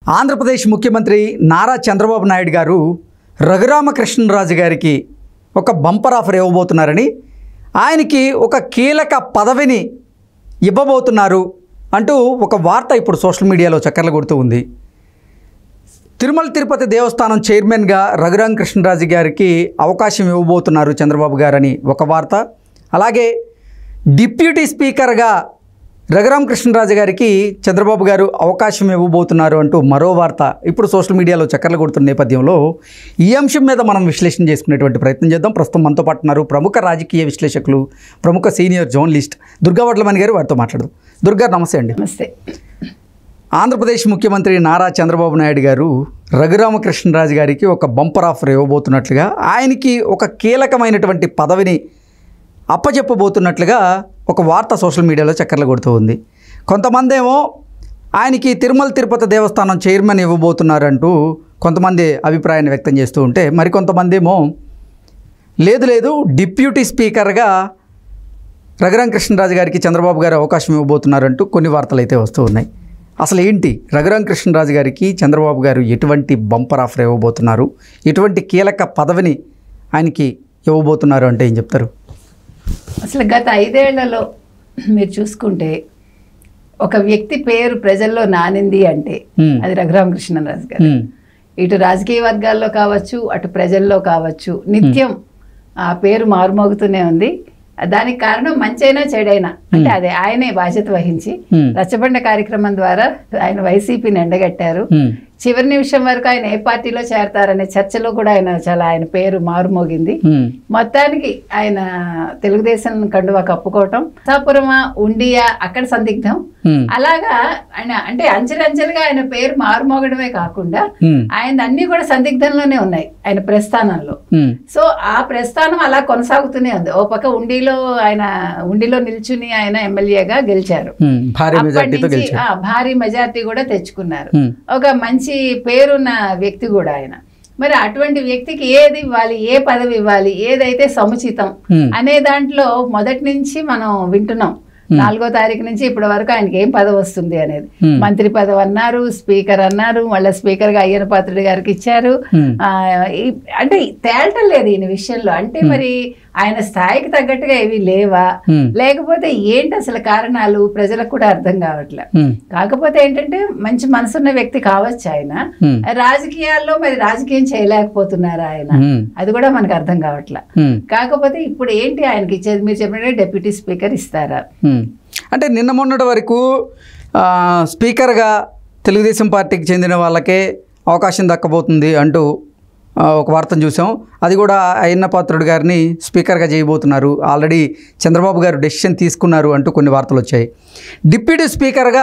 ఆంధ్రప్రదేశ్ ముఖ్యమంత్రి నారా చంద్రబాబు నాయుడు గారు రఘురామకృష్ణరాజు గారికి ఒక బంపర్ ఆఫర్ ఇవ్వబోతున్నారని ఆయనకి ఒక కీలక పదవిని ఇవ్వబోతున్నారు అంటూ ఒక వార్త ఇప్పుడు సోషల్ మీడియాలో చక్కర్లు కొడుతూ ఉంది తిరుమల తిరుపతి దేవస్థానం చైర్మన్గా రఘురామ కృష్ణరాజు గారికి అవకాశం ఇవ్వబోతున్నారు చంద్రబాబు గారని ఒక వార్త అలాగే డిప్యూటీ స్పీకర్గా రఘురామ కృష్ణరాజు గారికి చంద్రబాబు గారు అవకాశం ఇవ్వబోతున్నారు అంటూ మరో వార్త ఇప్పుడు సోషల్ మీడియాలో చక్కర్లు కొడుతున్న నేపథ్యంలో ఈ అంశం మీద మనం విశ్లేషణ చేసుకునేటువంటి ప్రయత్నం చేద్దాం ప్రస్తుతం మనతో పాటు ఉన్నారు ప్రముఖ రాజకీయ విశ్లేషకులు ప్రముఖ సీనియర్ జర్నలిస్ట్ దుర్గా వడ్లమణి గారు వారితో మాట్లాడదాం దుర్గా నమస్తే అండి నమస్తే ఆంధ్రప్రదేశ్ ముఖ్యమంత్రి నారా చంద్రబాబు నాయుడు గారు రఘురామకృష్ణరాజు గారికి ఒక బంపర్ ఆఫర్ ఇవ్వబోతున్నట్లుగా ఆయనకి ఒక కీలకమైనటువంటి పదవిని అప్పచెప్పబోతున్నట్లుగా ఒక వార్త సోషల్ మీడియాలో చక్కర్లు కొడుతూ ఉంది కొంతమంది ఏమో ఆయనకి తిరుమల తిరుపతి దేవస్థానం చైర్మన్ ఇవ్వబోతున్నారంటూ కొంతమంది అభిప్రాయాన్ని వ్యక్తం చేస్తూ ఉంటే మరికొంతమంది ఏమో లేదు లేదు డిప్యూటీ స్పీకర్గా రఘురామ కృష్ణరాజు గారికి చంద్రబాబు గారు అవకాశం ఇవ్వబోతున్నారంటూ కొన్ని వార్తలు అయితే వస్తూ ఉన్నాయి అసలు ఏంటి రఘురామ కృష్ణరాజు గారికి చంద్రబాబు గారు ఎటువంటి బంపర్ ఆఫర్ ఇవ్వబోతున్నారు ఎటువంటి కీలక పదవిని ఆయనకి ఇవ్వబోతున్నారు అంటే ఏం చెప్తారు అసలు గత ఐదేళ్లలో మీరు చూసుకుంటే ఒక వ్యక్తి పేరు ప్రజల్లో నానింది అంటే Hmm. అది రఘురామకృష్ణరాజు గారు హ్మ్. ఇటు రాజకీయ వర్గాల్లో కావచ్చు అటు ప్రజల్లో కావచ్చు నిత్యం ఆ పేరు మారుమోగుతూనే ఉంది దానికి కారణం మంచైనా చెడైనా అంటే అదే ఆయనే బాధ్యత వహించి హ్మ్. రచ్చబండ కార్యక్రమం ద్వారా ఆయన వైసీపీని ఎండగట్టారు హ్మ్. చివరి నిమిషం వరకు ఆయన ఏ పార్టీలో చేరతారనే చర్చలో కూడా ఆయన చాలా ఆయన పేరు మారుమోగింది హ్మ్. మొత్తానికి ఆయన తెలుగుదేశం కండువా కప్పుకోవటం సాపురమా ఉండియా అక్కడ సందిగ్ధం హ్మ్. అలాగా ఆయన అంటే అంచెలంచెలుగా ఆయన పేరు మారుమోగడమే కాకుండా హ్మ్. ఆయన అన్ని కూడా సందిగ్ధంలోనే ఉన్నాయి ఆయన ప్రస్థానంలో హ్మ్. సో ఆ ప్రస్థానం అలా కొనసాగుతూనే ఉంది ఓ పక్క ఉండిలో ఆయన ఉండిలో నిల్చుని ఆయన ఎమ్మెల్యేగా గెలిచారు హ్మ్. భారీ అప్పటి మెజార్టీతో నుంచి, గెలిచారు ఆ, భారీ మెజార్టీ కూడా తెచ్చుకున్నారు హ్మ్. ఒక మంచి పేరున్న వ్యక్తి కూడా ఆయన మరి అటువంటి వ్యక్తికి ఏది ఇవ్వాలి ఏ పదవి ఇవ్వాలి ఏదైతే సముచితం హ్మ్. అనే దాంట్లో మొదటి నుంచి మనం వింటున్నాం నాలుగో తారీఖు నుంచి ఇప్పటి వరకు ఆయనకి ఏం పదవి వస్తుంది అనేది హ్మ్. మంత్రి పదవి అన్నారు స్పీకర్ అన్నారు మళ్ళీ స్పీకర్ గా అయ్యన పాత్రుడి గారికి ఇచ్చారు హ్మ్. ఆ, ఈ- అంటే తేల్టం లేదు ఈయన విషయంలో అంటే మరి ఆయన స్థాయికి తగ్గట్టుగా ఏవి లేవా హ్మ్. లేకపోతే ఏంటి అసలు కారణాలు ప్రజలకు కూడా అర్థం కావట్లే హ్మ్. కాకపోతే ఏంటంటే మంచి మనసున్న వ్యక్తి కావచ్చు ఆయన హ్మ్. రాజకీయాల్లో మరి రాజకీయం చేయలేకపోతున్నారు ఆయన హ్మ్. అది కూడా మనకు అర్థం కావట్లే హ్మ్. కాకపోతే ఇప్పుడు ఏంటి ఆయనకి ఇచ్చేది మీరు చెప్పినట్టు డిప్యూటీ స్పీకర్ ఇస్తారా హ్మ్. అంటే నిన్న మొన్నటి వరకు ఆ, స్పీకర్గా తెలుగుదేశం పార్టీకి చెందిన వాళ్ళకే అవకాశం దక్కబోతుంది అంటూ ఆ, ఒక వార్తను చూసాం అది కూడా అయ్యన్న పాత్రుడు గారిని స్పీకర్గా చేయబోతున్నారు ఆల్రెడీ చంద్రబాబు గారు డెసిషన్ తీసుకున్నారు అంటూ కొన్ని వార్తలు వచ్చాయి డిప్యూటీ స్పీకర్గా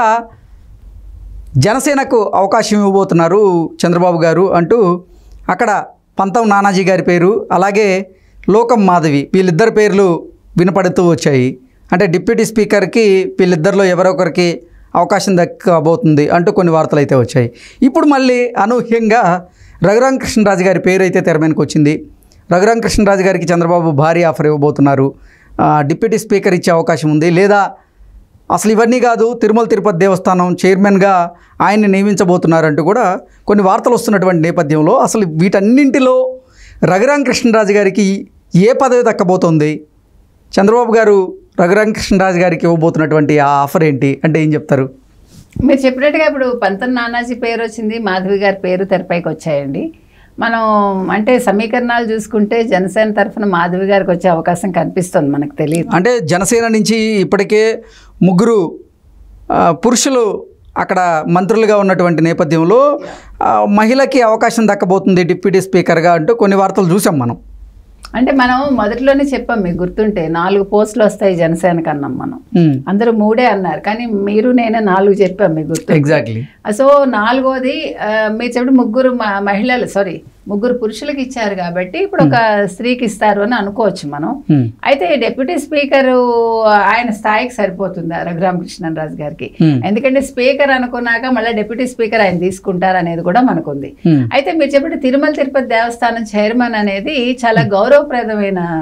జనసేనకు అవకాశం ఇవ్వబోతున్నారు చంద్రబాబు గారు అంటూ అక్కడ పంతం నానాజీ గారి పేరు అలాగే లోకం మాధవి వీళ్ళిద్దరి పేర్లు వినపడుతూ వచ్చాయి అంటే డిప్యూటీ స్పీకర్కి వీళ్ళిద్దరిలో ఎవరో ఒకరికి అవకాశం దక్కబోతుంది అంటూ కొన్ని వార్తలు అయితే వచ్చాయి ఇప్పుడు మళ్ళీ అనూహ్యంగా రఘురామ కృష్ణరాజు గారి పేరు అయితే తెర మీదకి వచ్చింది రఘురామ కృష్ణరాజు గారికి చంద్రబాబు భారీ ఆఫర్ ఇవ్వబోతున్నారు ఆ, డిప్యూటీ స్పీకర్ ఇచ్చే అవకాశం ఉంది లేదా అసలు ఇవన్నీ కాదు తిరుమల తిరుపతి దేవస్థానం చైర్మన్గా ఆయన్ని నియమించబోతున్నారంటూ కూడా కొన్ని వార్తలు వస్తున్నటువంటి నేపథ్యంలో అసలు వీటన్నింటిలో రఘురామ కృష్ణరాజు గారికి ఏ పదవి దక్కబోతోంది చంద్రబాబు గారు రఘురామ కృష్ణరాజు గారికి ఇవ్వబోతున్నటువంటి ఆ ఆఫర్ ఏంటి అంటే ఏం చెప్తారు మీరు చెప్పినట్టుగా ఇప్పుడు పంతం నానాజీ పేరు వచ్చింది మాధవి గారి పేరు తెరపైకి వచ్చాయండి మనం అంటే సమీకరణాలు చూసుకుంటే జనసేన తరఫున మాధవి గారికి వచ్చే అవకాశం కనిపిస్తుంది మనకు తెలియదు అంటే జనసేన నుంచి ఇప్పటికే ముగ్గురు ఆ, పురుషులు అక్కడ మంత్రులుగా ఉన్నటువంటి నేపథ్యంలో ఆ, మహిళకి అవకాశం దక్కబోతుంది డిప్యూటీ స్పీకర్గా అంటూ కొన్ని వార్తలు చూసాం మనం అంటే మనం మొదట్లోనే చెప్పాం మీకు గుర్తుంటే నాలుగు పోస్టులు వస్తాయి జనసేనకు అన్నాం మనం ఉమ్, అందరూ మూడే అన్నారు కానీ మీరు నేనే నాలుగు చెప్పాం మీకు గుర్తు ఎగ్జాక్ట్లీ సో నాలుగోది ఆ, మీరు చెప్పిన ముగ్గురు మ- మహిళలు సారీ ముగ్గురు పురుషులకు ఇచ్చారు కాబట్టి ఇప్పుడు ఒక స్త్రీకి ఇస్తారు అని అనుకోవచ్చు మనం ఉమ్, అయితే డిప్యూటీ స్పీకర్ ఆయన స్థాయికి సరిపోతుందా రఘురామకృష్ణరాజు గారికి Hmm. ఎందుకంటే స్పీకర్ అనుకున్నాక మళ్ళీ డిప్యూటీ స్పీకర్ ఆయన తీసుకుంటారు అనేది కూడా మనకుంది ఉమ్, అయితే మీరు చెప్పిన తిరుమల తిరుపతి దేవస్థానం చైర్మన్ అనేది చాలా గౌరవప్రదమైన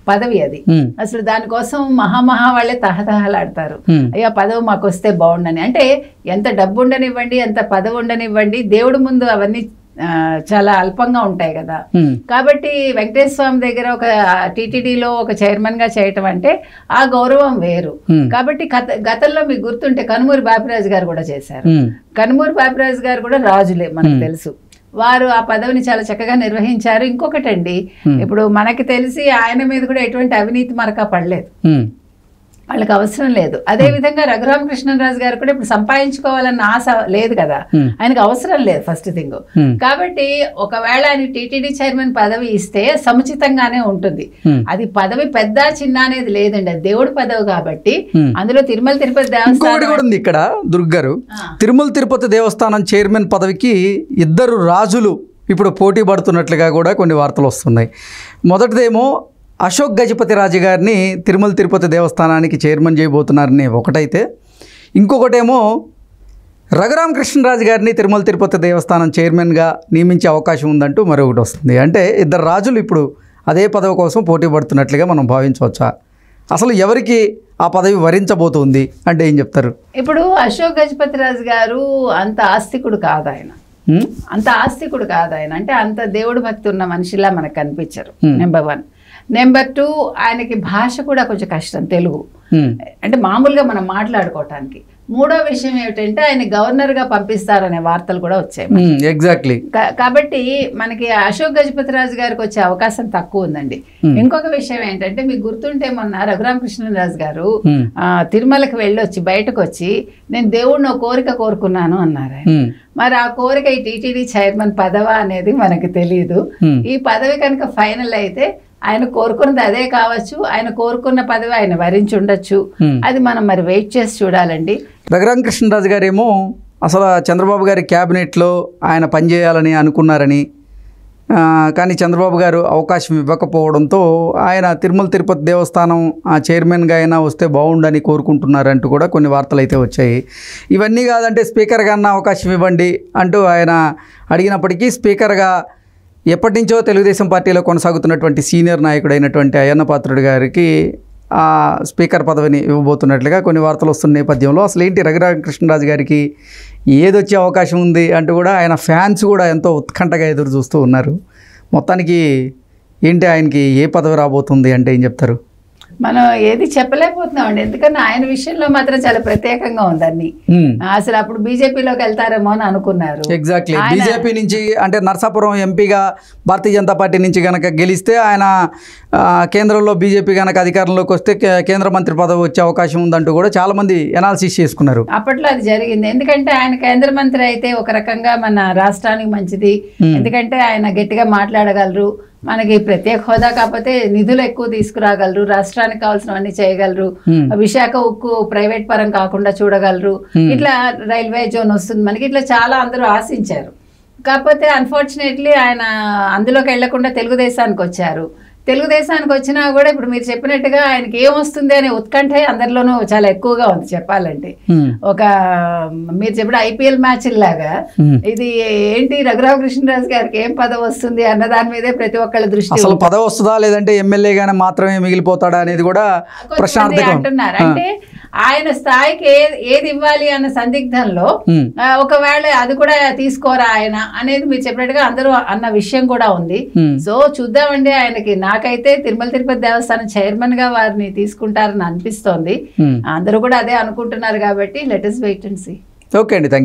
పదవి అది ఉమ్, అసలు దానికోసం మహామహా వాళ్ళే తహతహలాడతారు ఉమ్, అయ్యా పదవి మాకు వస్తే బాగుండని అంటే ఎంత డబ్బు ఉండనివ్వండి ఎంత పదవి ఉండనివ్వండి దేవుడి ముందు అవన్నీ ఆ, చాలా అల్పంగా ఉంటాయి కదా ఉమ్, కాబట్టి వెంకటేశ్వర స్వామి దగ్గర ఒక టీటీడీలో ఒక చైర్మన్ గా చేయటం అంటే ఆ గౌరవం వేరు ఉమ్, కాబట్టి గత- గతంలో మీకు గుర్తుంటే కనుమూరి బాపిరాజు గారు కూడా చేశారు ఉమ్, కనుమూరి బాపిరాజు గారు కూడా రాజులే మనకు తెలుసు వారు ఆ పదవిని చాలా చక్కగా నిర్వహించారు ఇంకొకటండి Hmm. ఇప్పుడు మనకి తెలిసి ఆయన మీద కూడా ఎటువంటి అవినీతి మరక పడలేదు ఉమ్, వాళ్ళకి అవసరం లేదు అదే విధంగా రఘురామకృష్ణరాజు గారు కూడా ఇప్పుడు సంపాదించుకోవాలన్న ఆశ లేదు కదా Hmm. ఆయనకు అవసరం లేదు ఫస్ట్ థింగ్ Hmm. కాబట్టి ఒకవేళ ఆయన టీటీడీ చైర్మన్ పదవి ఇస్తే సముచితంగానే ఉంటుంది Hmm. అది పదవి పెద్ద చిన్న అనేది లేదండి అది దేవుడి పదవి కాబట్టి Hmm. అందులో తిరుమల తిరుపతి ఇంకొకటి దేవస్థానం కూడా ఉంది ఇక్కడ దుర్గ్ గారు ఆ. తిరుమల తిరుపతి దేవస్థానం చైర్మన్ పదవికి ఇద్దరు రాజులు ఇప్పుడు పోటీ పడుతున్నట్లుగా కూడా కొన్ని వార్తలు వస్తున్నాయి మొదటిదేమో అశోక్ గజపతి రాజు గారిని తిరుమల తిరుపతి దేవస్థానానికి చైర్మన్ చేయబోతున్నారని ఒకటైతే ఇంకొకటేమో రఘురామకృష్ణరాజు గారిని తిరుమల తిరుపతి దేవస్థానం చైర్మన్గా నియమించే అవకాశం ఉందంటూ మరొకటి వస్తుంది అంటే ఇద్దరు రాజులు ఇప్పుడు అదే పదవి కోసం పోటీ పడుతున్నట్లుగా మనం భావించవచ్చా అసలు ఎవరికి ఆ పదవి వరించబోతుంది అంటే ఏం చెప్తారు ఇప్పుడు అశోక్ గజపతి రాజు గారు అంత ఆస్తికుడు కాదు ఆయన ఉమ్, అంత ఆస్తికుడు కాదు ఆయన అంటే అంత దేవుడు భక్తి ఉన్న మనిషిలా మనకు కనిపించరు Hmm. Number one number two ఆయనకి భాష కూడా కొంచెం కష్టం తెలుగు ఉమ్, అంటే మామూలుగా మనం మాట్లాడుకోవటానికి మూడో విషయం ఏమిటంటే ఆయన గవర్నర్గా పంపిస్తారనే వార్తలు కూడా వచ్చాయి ఉమ్, ఎగ్జాక్ట్లీ కా- కాబట్టి మనకి అశోక్ గజపతి రాజు గారికి వచ్చే అవకాశం తక్కువ ఉందండి Hmm. ఇంకొక విషయం ఏంటంటే మీకు గుర్తుంటే మొన్న రఘురామకృష్ణరాజు గారు ఉమ్, ఆ, తిరుమలకి వెళ్ళొచ్చి బయటకు వచ్చి నేను దేవుడిని ఒక కోరిక కోరుకున్నాను అన్నారు ఆయన. ఉమ్, మరి ఆ కోరిక ఈ టీటీడీ చైర్మన్ పదవ అనేది మనకి తెలియదు ఉమ్, ఈ పదవి కనుక ఫైనల్ అయితే ఆయన కోరుకున్నది అదే కావచ్చు ఆయన కోరుకున్న పదవి ఆయన వరించి ఉండొచ్చు ఉమ్. అది మనం మరి వెయిట్ చేసి చూడాలండి రఘురామకృష్ణరాజు గారేమో అసలు చంద్రబాబు గారి క్యాబినెట్లో ఆయన పనిచేయాలని అనుకున్నారని ఆ, కానీ చంద్రబాబు గారు అవకాశం ఇవ్వకపోవడంతో ఆయన తిరుమల తిరుపతి దేవస్థానం ఆ చైర్మన్గా అయినా వస్తే బాగుండని కోరుకుంటున్నారంటూ కూడా కొన్ని వార్తలు అయితే వచ్చాయి ఇవన్నీ కాదంటే స్పీకర్గా అన్న అవకాశం ఇవ్వండి అంటూ ఆయన అడిగినప్పటికీ స్పీకర్గా ఎప్పటి నుంచో తెలుగుదేశం పార్టీలో కొనసాగుతున్నటువంటి సీనియర్ నాయకుడైనటువంటి అయ్యన్న పాత్రుడు గారికి ఆ స్పీకర్ పదవిని ఇవ్వబోతున్నట్లుగా కొన్ని వార్తలు వస్తున్న నేపథ్యంలో అసలు ఏంటి రఘురామకృష్ణరాజు గారికి ఏదొచ్చే అవకాశం ఉంది అంటూ కూడా ఆయన ఫ్యాన్స్ కూడా ఎంతో ఉత్కంఠగా ఎదురు చూస్తూ ఉన్నారు మొత్తానికి ఏంటి ఆయనకి ఏ పదవి రాబోతుంది అంటే ఏం చెప్తారు మనం ఏది చెప్పలేకపోతున్నామండి ఎందుకంటే ఆయన విషయంలో మాత్రం చాలా ప్రత్యేకంగా ఉంది అన్ని అసలు అప్పుడు బీజేపీలోకి వెళ్తారేమో అని అనుకున్నారు ఎగ్జాక్ట్లీ ఆయన- బీజేపీ నుంచి అంటే నర్సాపురం ఎంపీగా భారతీయ జనతా పార్టీ నుంచి కనుక గెలిస్తే ఆయన ఆ, కేంద్రంలో బీజేపీ కనుక అధికారంలోకి వస్తే కే- కేంద్ర మంత్రి పదవి వచ్చే అవకాశం ఉందంటూ కూడా చాలామంది ఎనాలిసిస్ చేసుకున్నారు అప్పట్లో అది జరిగింది ఎందుకంటే ఆయన కేంద్ర మంత్రి అయితే ఒక రకంగా మన రాష్ట్రానికి మంచిది ఎందుకంటే ఆయన గట్టిగా మాట్లాడగలరు మనకి ప్రత్యేక హోదా కాకపోతే నిధులు ఎక్కువ తీసుకురాగలరు రాష్ట్రానికి కావాల్సినవన్నీ చేయగలరు Hmm. విశాఖ ఉక్కు ప్రైవేట్ పరం కాకుండా చూడగలరు ఇట్లా రైల్వే జోన్ వస్తుంది మనకి ఇట్లా చాలా అందరూ ఆశించారు కాకపోతే అన్ఫార్చునేట్లీ ఆయన అందులోకి వెళ్లకుండా తెలుగుదేశానికి వచ్చారు తెలుగుదేశానికి వచ్చినా కూడా ఇప్పుడు మీరు చెప్పినట్టుగా ఆయనకి ఏం వస్తుంది అనే ఉత్కంఠ అందరిలోనూ చాలా ఎక్కువగా ఉంది చెప్పాలంటే Hmm. ఒక మీరు చెప్పిన ఐపీఎల్ మ్యాచ్ లాగా Hmm. ఇది ఏంటి రఘురామకృష్ణరాజు గారికి ఏం పదవి వస్తుంది అన్న దాని మీదే ప్రతి ఒక్కళ్ళ దృష్టి అసలు పదవి వస్తుందా లేదంటే ఎమ్మెల్యేగానే మాత్రమే మిగిలిపోతాడా అనేది కూడా కొంతమంది ప్రశ్నార్థకం అంటున్నారు అంటే ఆయన స్థాయికి ఏ- ఏది ఇవ్వాలి అన్న సందిగ్ధంలో Hmm. ఆ, ఒకవేళ అది కూడా తీసుకోరా ఆయన అనేది మీరు చెప్పినట్టుగా అందరూ అన్న విషయం కూడా ఉంది Hmm. సో చూద్దామండి ఆయనకి నాకైతే తిరుమల తిరుపతి దేవస్థానం చైర్మన్ గా వారిని తీసుకుంటారని అనిపిస్తోంది Hmm. అందరూ కూడా అదే అనుకుంటున్నారు కాబట్టి latest wait and see okay అండి థ్యాంక్